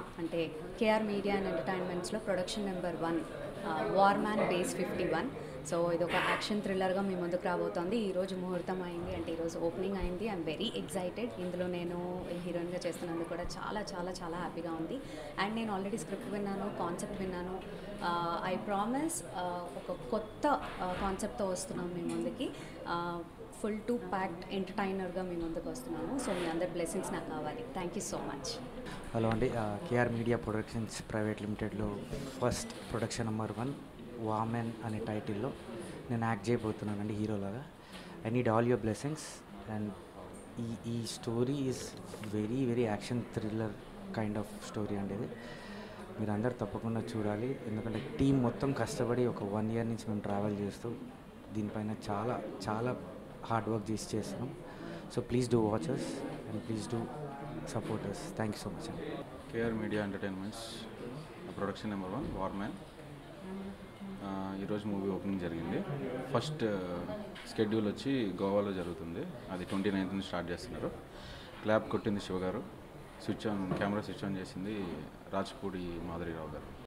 అంటే KR media and ఎంటర్టైన్మెంట్స్లో production number one war man base fifty one so ఇది ఒక యాక్షన్ థ్రిల్లర్గా మీ ముందుకు రాబోతోంది ఈరోజు ముహూర్తం అయింది అంటే ఈరోజు ఓపెనింగ్ అయింది ఐఎమ్ వెరీ ఎక్సైటెడ్ ఇందులో నేను హీరోయిన్గా చేస్తున్నందుకు కూడా చాలా చాలా చాలా హ్యాపీగా ఉంది అండ్ నేను ఆల్రెడీ స్క్రిప్ట్ విన్నాను కాన్సెప్ట్ విన్నాను ఐ ప్రామిస్ ఒక కొత్త కాన్సెప్ట్తో వస్తున్నాం మీ ముందుకి ఫుల్ టు ప్యాక్డ్ ఎంటర్టైనర్గా మీ ముందుకు వస్తున్నాను సో మీ అందరి బ్లెస్సింగ్స్ నాకు కావాలి thank you so much hello అండి కేఆర్ మీడియా ప్రొడక్షన్స్ ప్రైవేట్ లిమిటెడ్లో first production number one women అనే టైటిల్లో నేను యాక్ట్ చేయబోతున్నానండి హీరోలాగా I need all your blessings and ఈ ఈ story is very very action thriller kind of story అండి ఇది మీరు అందరు తప్పకుండా చూడాలి ఎందుకంటే టీం మొత్తం కష్టపడి ఒక వన్ ఇయర్ నుంచి మేము ట్రావెల్ చేస్తూ దీనిపైన చాలా చాలా హార్డ్ వర్క్ చేసి చేస్తున్నాం so please do watchers and please do supporters thank you so much అండి KR media entertainments production number one war man ఈరోజు మూవీ ఓపెనింగ్ జరిగింది ఫస్ట్ స్కెడ్యూల్ వచ్చి గోవాలో జరుగుతుంది అది ట్వంటీ నైన్త్ స్టార్ట్ చేస్తున్నారు క్లాప్ కొట్టింది Shiva garu switch on camera switch on చేసింది రాజ్పూడి మాధురిరావు గారు